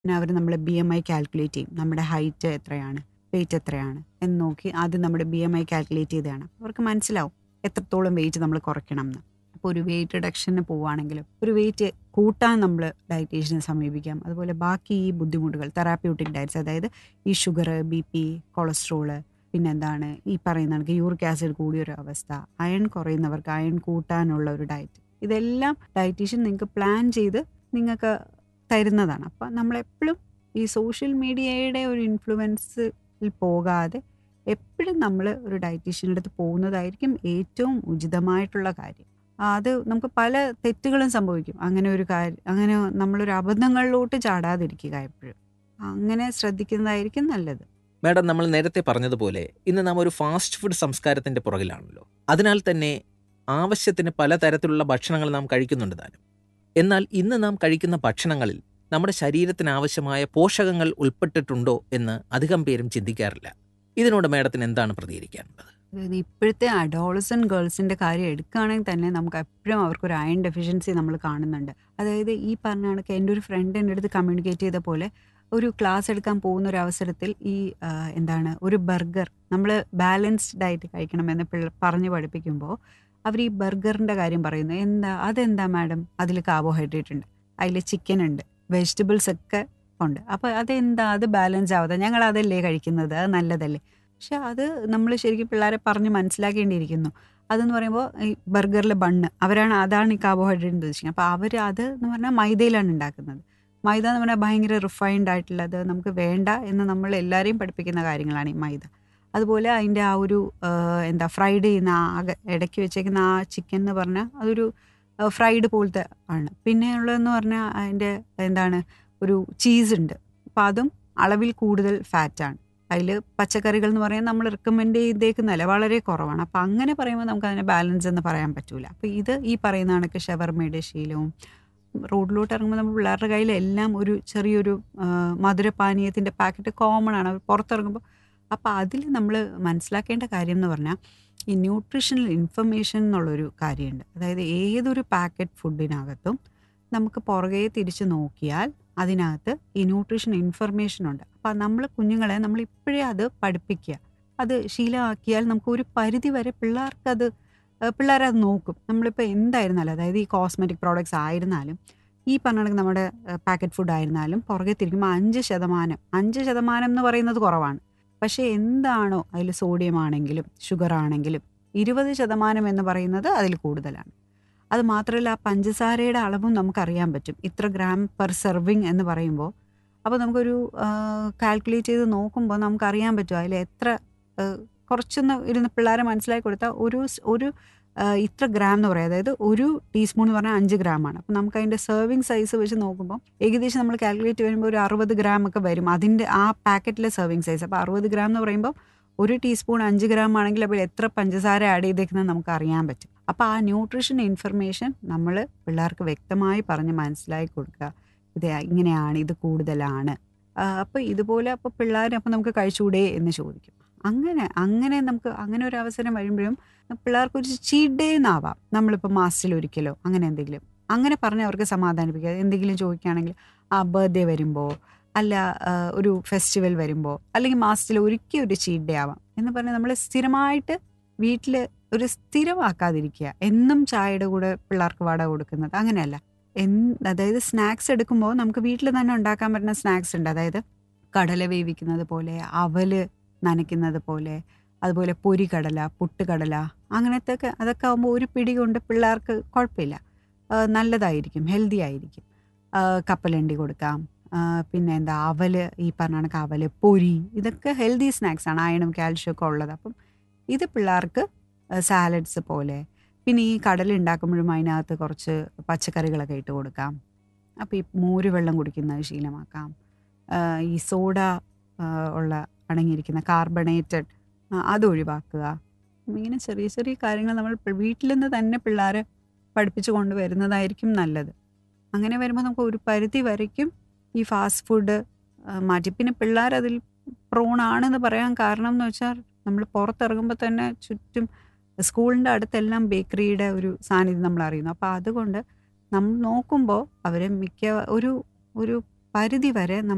പിന്നെ അവർ നമ്മളെ B M I calculate ചെയ്യും നമ്മുടെ ഹൈറ്റ് എത്രയാണ് വെയിറ്റ് എത്രയാണ് എന്ന് നോക്കി ആദ്യം നമ്മുടെ ബി എം ഐ കാൽക്കുലേറ്റ് ചെയ്തതാണ് അവർക്ക് മനസ്സിലാവും എത്രത്തോളം വെയിറ്റ് നമ്മൾ കുറയ്ക്കണം എന്ന് അപ്പോൾ ഒരു വെയിറ്റ് റിഡക്ഷന് പോവുകയാണെങ്കിലും ഒരു വെയിറ്റ് കൂട്ടാൻ നമ്മൾ ഡയറ്റീഷ്യനെ സമീപിക്കാം അതുപോലെ ബാക്കി ഈ ബുദ്ധിമുട്ടുകൾ തെറാപ്യൂട്ടിക് ഡയറ്റ്സ് അതായത് ഈ ഷുഗർ ബി പി കൊളസ്ട്രോള് പിന്നെന്താണ് ഈ പറയുന്ന കണക്ക് യൂറിക് ആസിഡ് കൂടിയൊരു അവസ്ഥ അയൺ കുറയുന്നവർക്ക് അയൺ കൂട്ടാനുള്ള ഒരു ഡയറ്റ് ഇതെല്ലാം ഡയറ്റീഷ്യൻ നിങ്ങൾക്ക് പ്ലാൻ ചെയ്ത് നിങ്ങൾക്ക് തരുന്നതാണ് അപ്പം നമ്മളെപ്പോഴും ഈ സോഷ്യൽ മീഡിയയുടെ ഒരു ഇൻഫ്ലുവൻസിൽ പോകാതെ എപ്പോഴും നമ്മൾ ഒരു ഡയറ്റീഷ്യൻ്റെ അടുത്ത് പോകുന്നതായിരിക്കും ഏറ്റവും ഉചിതമായിട്ടുള്ള കാര്യം ആ, അത് നമുക്ക് പല തെറ്റുകളും സംഭവിക്കും അങ്ങനെ ഒരു കാര്യം അങ്ങനെ നമ്മളൊരു അബദ്ധങ്ങളിലോട്ട് ചാടാതിരിക്കുക എപ്പോഴും അങ്ങനെ ശ്രദ്ധിക്കുന്നതായിരിക്കും നല്ലത് മാഡം നമ്മൾ നേരത്തെ പറഞ്ഞതുപോലെ ഇന്ന് നാം ഒരു ഫാസ്റ്റ് ഫുഡ് സംസ്കാരത്തിന്റെ പുറകിലാണല്ലോ അതിനാൽ തന്നെ ആവശ്യത്തിന് പലതരത്തിലുള്ള ഭക്ഷണങ്ങൾ നാം കഴിക്കുന്നുണ്ട് താനും എന്നാൽ ഇന്ന് നാം കഴിക്കുന്ന ഭക്ഷണങ്ങളിൽ നമ്മുടെ ശരീരത്തിന് ആവശ്യമായ പോഷകങ്ങൾ ഉൾപ്പെട്ടിട്ടുണ്ടോ എന്ന് അധികം പേരും ചിന്തിക്കാറില്ല ഇതിനോട് മാഡത്തിന് എന്താണ് പ്രതികരിക്കാനുള്ളത് അതായത് ഇപ്പോഴത്തെ അഡോളസൻ ഗേൾസിന്റെ കാര്യം എടുക്കുകയാണെങ്കിൽ തന്നെ നമുക്ക് എപ്പോഴും അവർക്കൊരു അയൺ ഡെഫിഷ്യൻസി നമ്മൾ കാണുന്നുണ്ട് അതായത് ഈ പറഞ്ഞ കണക്ക് എൻ്റെ ഒരു ഫ്രണ്ട് എൻ്റെ അടുത്ത് കമ്മ്യൂണിക്കേറ്റ് ചെയ്ത പോലെ ഒരു ക്ലാസ് എടുക്കാൻ പോകുന്ന ഒരു അവസരത്തിൽ ഈ ആ, എന്താണ് ഒരു ബർഗർ നമ്മൾ ബാലൻസ്ഡ് ഡയറ്റ് കഴിക്കണമെന്ന് പിള്ള പറഞ്ഞ് പഠിപ്പിക്കുമ്പോൾ അവർ ഈ ബർഗറിൻ്റെ കാര്യം പറയുന്നു എന്താ അതെന്താ മാഡം അതിൽ കാർബോഹൈഡ്രേറ്റ് ഉണ്ട് അതിൽ ചിക്കൻ ഉണ്ട് വെജിറ്റബിൾസ് ഒക്കെ ഉണ്ട് അപ്പോൾ അതെന്താ അത് ബാലൻസ് ആവാതെ ഞങ്ങൾ അതല്ലേ കഴിക്കുന്നത് അത് നല്ലതല്ലേ പക്ഷെ അത് നമ്മൾ ശരിക്കും പിള്ളേരെ പറഞ്ഞ് മനസ്സിലാക്കേണ്ടിയിരിക്കുന്നു അതെന്ന് പറയുമ്പോൾ ഈ ബർഗറിലെ ബണ്ണ് അവരാണ് അതാണ് ഈ കാർബോഹൈഡ്രേറ്റ് ഉദ്ദേശിക്കുന്നത് അപ്പോൾ അവർ അത് എന്ന് പറഞ്ഞാൽ മൈദയിലാണ് ഉണ്ടാക്കുന്നത് മൈദ എന്ന് പറഞ്ഞാൽ ഭയങ്കര റിഫൈൻഡ് ആയിട്ടുള്ളത് നമുക്ക് വേണ്ട എന്ന് നമ്മൾ എല്ലാവരെയും പഠിപ്പിക്കുന്ന കാര്യങ്ങളാണ് ഈ മൈദ അതുപോലെ അതിൻ്റെ ആ ഒരു ആ, എന്താ ഫ്രൈഡ് ചെയ്യുന്ന ആ അക- ഇടയ്ക്ക് വെച്ചേക്കുന്ന ആ ചിക്കൻ എന്ന് പറഞ്ഞാൽ അതൊരു ഫ്രൈഡ് പോലത്തെ ആണ് പിന്നെ ഉള്ളതെന്ന് പറഞ്ഞാൽ അതിൻ്റെ എന്താണ് ഒരു ചീസ് ഉണ്ട് അപ്പോൾ അതും അളവിൽ കൂടുതൽ ഫാറ്റാണ് അതിൽ പച്ചക്കറികൾ എന്ന് പറയുന്നത് നമ്മൾ റെക്കമെൻഡ് ചെയ്തേക്കുന്നതല്ല വളരെ കുറവാണ് അപ്പോൾ അങ്ങനെ പറയുമ്പോൾ നമുക്ക് അതിനെ ബാലൻസ് എന്ന് പറയാൻ പറ്റൂല അപ്പോൾ ഇത് ഈ പറയുന്ന കണക്ക് ഷവർമയുടെ ശീലവും റോഡിലോട്ട് ഇറങ്ങുമ്പോൾ നമ്മൾ പിള്ളേരുടെ കയ്യിൽ എല്ലാം ഒരു ചെറിയൊരു ആ, മധുരപാനീയത്തിൻ്റെ പാക്കറ്റ് കോമൺ ആണ് അവർ പുറത്തിറങ്ങുമ്പോൾ അപ്പോൾ അതിൽ നമ്മൾ മനസ്സിലാക്കേണ്ട കാര്യം എന്ന് പറഞ്ഞാൽ ഈ ന്യൂട്രീഷണൽ ഇൻഫർമേഷൻ എന്നുള്ളൊരു കാര്യമുണ്ട് അതായത് ഏതൊരു പാക്കറ്റ് ഫുഡിനകത്തും നമുക്ക് പുറകെ തിരിച്ച് നോക്കിയാൽ അതിനകത്ത് ഈ ന്യൂട്രീഷൻ ഇൻഫർമേഷൻ ഉണ്ട് അപ്പം നമ്മൾ കുഞ്ഞുങ്ങളെ നമ്മൾ ഇപ്പോഴേ അത് പഠിപ്പിക്കുക അത് ശീലമാക്കിയാൽ നമുക്ക് ഒരു പരിധി വരെ പിള്ളേർക്കത് ഏഹ് പിള്ളേരത് നോക്കും നമ്മളിപ്പോൾ എന്തായിരുന്നാലും അതായത് ഈ കോസ്മെറ്റിക് പ്രോഡക്ട്സ് ആയിരുന്നാലും ഈ പറഞ്ഞ കണക്ക് നമ്മുടെ പാക്കറ്റ് ഫുഡ് ആയിരുന്നാലും പുറകെ തിരിക്കുമ്പോൾ അഞ്ച് ശതമാനം അഞ്ച് ശതമാനം എന്ന് പറയുന്നത് കുറവാണ് പക്ഷേ എന്താണോ അതിൽ സോഡിയം ആണെങ്കിലും ഷുഗർ ആണെങ്കിലും ഇരുപത് ശതമാനം എന്ന് പറയുന്നത് അതിൽ കൂടുതലാണ് അത് മാത്രമല്ല ആ പഞ്ചസാരയുടെ അളവും നമുക്കറിയാൻ പറ്റും ഇത്ര ഗ്രാം പെർ സെർവിങ് എന്ന് പറയുമ്പോൾ അപ്പോൾ നമുക്കൊരു കാൽക്കുലേറ്റ് ചെയ്ത് നോക്കുമ്പോൾ നമുക്കറിയാൻ പറ്റും അതിൽ എത്ര ആ, കുറച്ചൊന്ന് ഇരുന്ന് പിള്ളേരെ മനസ്സിലാക്കി കൊടുത്താൽ ഒരു സ്- ഒരു ആ, ഇത്ര ഗ്രാം എന്ന് പറയാം അതായത് ഒരു ടീസ്പൂൺ എന്ന് പറഞ്ഞാൽ അഞ്ച് ഗ്രാമാണ് അപ്പോൾ നമുക്ക് അതിൻ്റെ സെർവിങ് സൈസ് വെച്ച് നോക്കുമ്പോൾ ഏകദേശം നമ്മൾ കാൽക്കുലേറ്റ് വരുമ്പോൾ ഒരു അറുപത് ഗ്രാം ഒക്കെ വരും അതിൻ്റെ ആ പാക്കറ്റിലെ സെർവിങ് സൈസ് അപ്പോൾ അറുപത് ഗ്രാം എന്ന് പറയുമ്പോൾ ഒരു ടീസ്പൂൺ അഞ്ച് ഗ്രാം ആണെങ്കിൽ അപ്പോൾ എത്ര പഞ്ചസാര ആഡ് ചെയ്തേക്കുന്നത് നമുക്ക് അറിയാൻ പറ്റും അപ്പോൾ ആ ന്യൂട്രീഷൻ ഇൻഫർമേഷൻ നമ്മൾ പിള്ളേർക്ക് വ്യക്തമായി പറഞ്ഞ് മനസ്സിലാക്കി കൊടുക്കുക ഇത് ഇങ്ങനെയാണ് ഇത് കൂടുതലാണ് അപ്പോൾ ഇതുപോലെ അപ്പോൾ പിള്ളേർ അപ്പോൾ നമുക്ക് കഴിച്ചുകൂടേ എന്ന് ചോദിക്കും അങ്ങനെ അങ്ങനെ നമുക്ക് അങ്ങനെ ഒരു അവസരം വരുമ്പോഴും പിള്ളേർക്ക് ഒരു ചീറ്റ് ഡേ എന്നാവാം നമ്മളിപ്പോൾ മാസത്തിൽ ഒരിക്കലോ അങ്ങനെ എന്തെങ്കിലും അങ്ങനെ പറഞ്ഞ് അവർക്ക് സമാധാനിപ്പിക്കുക എന്തെങ്കിലും ചോദിക്കുകയാണെങ്കിൽ ആ ബർത്ത്ഡേ വരുമ്പോൾ അല്ല ആ, ഒരു ഫെസ്റ്റിവൽ വരുമ്പോൾ അല്ലെങ്കിൽ മാസത്തിൽ ഒരിക്കൽ ഒരു ചീറ്റ് ഡേ ആവാം എന്ന് പറഞ്ഞാൽ നമ്മൾ സ്ഥിരമായിട്ട് വീട്ടിൽ ഒരു സ്ഥിരമാക്കാതിരിക്കുക എന്നും ചായയുടെ കൂടെ പിള്ളേർക്ക് വട കൊടുക്കുന്നത് അങ്ങനെയല്ല എൻ അതായത് സ്നാക്സ് എടുക്കുമ്പോൾ നമുക്ക് വീട്ടിൽ തന്നെ ഉണ്ടാക്കാൻ പറ്റുന്ന സ്നാക്സ് ഉണ്ട് അതായത് കടല വേവിക്കുന്നത് പോലെ അവല് നനയ്ക്കുന്നത് പോലെ അതുപോലെ പൊരിക്കടല പുട്ടുകടല അങ്ങനത്തെ ഒക്കെ അതൊക്കെ ആകുമ്പോൾ ഒരു പിടി കൊണ്ട് പിള്ളേർക്ക് കുഴപ്പമില്ല ആ, നല്ലതായിരിക്കും ഹെൽത്തി ആയിരിക്കും ആ, കപ്പലണ്ടി കൊടുക്കാം ആ, പിന്നെ എന്താ അവല് ഈ പറഞ്ഞ കണക്ക് അവല് പൊരി ഇതൊക്കെ ഹെൽത്തി സ്നാക്സ് ആണ് അയണും കാൽഷ്യം ഒക്കെ ഉള്ളത് അപ്പം ഇത് പിള്ളേർക്ക് സാലഡ്സ് പോലെ പിന്നെ ഈ കടല ഉണ്ടാക്കുമ്പോഴും അതിനകത്ത് കുറച്ച് പച്ചക്കറികളൊക്കെ ഇട്ട് കൊടുക്കാം അപ്പോൾ ഈ മോര് വെള്ളം കുടിക്കുന്നത് ശീലമാക്കാം ആ, ഈ സോഡ ആ, ഉള്ള അടങ്ങിയിരിക്കുന്ന കാർബണേറ്റഡ് അത് ഒഴിവാക്കുക ഇങ്ങനെ ചെറിയ ചെറിയ കാര്യങ്ങൾ നമ്മൾ പി- വീട്ടിൽ നിന്ന് തന്നെ പിള്ളേരെ പഠിപ്പിച്ചു കൊണ്ടുവരുന്നതായിരിക്കും നല്ലത് അങ്ങനെ വരുമ്പോൾ നമുക്ക് ഒരു പരിധി വരയ്ക്കും ഈ ഫാസ്റ്റ് ഫുഡ് മാറ്റി പിന്നെ പിള്ളേർ അതിൽ പ്രോൺ ആണെന്ന് പറയാൻ കാരണം എന്ന് വെച്ചാൽ നമ്മൾ പുറത്തിറങ്ങുമ്പോൾ തന്നെ ചുറ്റും സ്കൂളിൻ്റെ അടുത്തെല്ലാം ബേക്കറിയുടെ ഒരു സാന്നിധ്യം നമ്മൾ അറിയുന്നു അപ്പോൾ അതുകൊണ്ട് നമ്മൾ നോക്കുമ്പോൾ അവരെ മിക്ക ഒരു ഒരു പരിധി വരെ നമ്മൾ